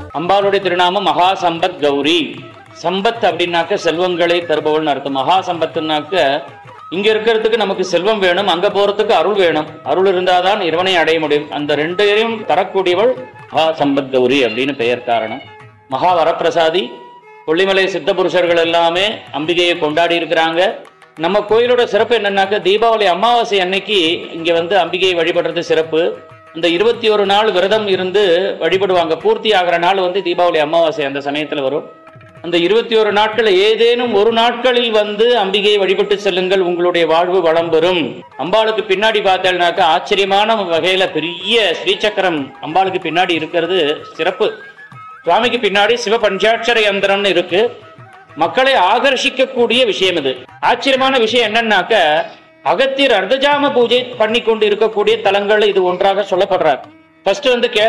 அம்பாளுடைய திருநாமம் மகா சம்பத் கௌரி சம்பத் அப்படின்னாக்க செல்வங்களை தருபவள்னு அர்த்தம் மகா சம்பத்துனாக்க இங்க இருக்கிறதுக்கு நமக்கு செல்வம் வேணும் அங்க போறதுக்கு அருள் வேணும் அருள் இருந்தாதான் இறைவனை அடைய முடியும் அந்த ரெண்டையும் தரக்கூடியவள் மகா சம்பத் கௌரி அப்படின்னு பெயர் காரணம் மகா வரப்பிரசாதி கொல்லிமலை சித்த புருஷர்கள் எல்லாமே அம்பிகையை கொண்டாடி இருக்கிறாங்க நம்ம கோயிலோட சிறப்பு என்னன்னாக்க தீபாவளி அமாவாசை அன்னைக்கு இங்க வந்து அம்பிகையை வழிபடுறது சிறப்பு இந்த இருபத்தி ஒரு நாள் விரதம் இருந்து வழிபடுவாங்க பூர்த்தி ஆகிற நாள் வந்து தீபாவளி அமாவாசை அந்த சமயத்துல வரும் அந்த இருபத்தி ஒரு நாட்கள் ஏதேனும் ஒரு நாட்களில் வந்து அம்பிகையை வழிபட்டு செல்லுங்கள் உங்களுடைய வாழ்வு வளம் பெறும் அம்பாளுக்கு பின்னாடி பார்த்தேன்னாக்கா ஆச்சரியமான வகையில பெரிய ஸ்ரீசக்கரம் அம்பாளுக்கு பின்னாடி இருக்கிறது சிறப்பு சுவாமிக்கு பின்னாடி சிவ பஞ்சாட்சர யந்திரம்னு இருக்கு மக்களை ஆகர்ஷிக்கக்கூடிய விஷயம் இது ஆச்சரியமான விஷயம் என்னன்னாக்க அகத்தியர் அர்த்தஜாம பூஜை பண்ணி கொண்டு இருக்கக்கூடிய தலங்கள் இது ஒன்றாக சொல்லப்படுறார் ஃபர்ஸ்ட் வந்து கே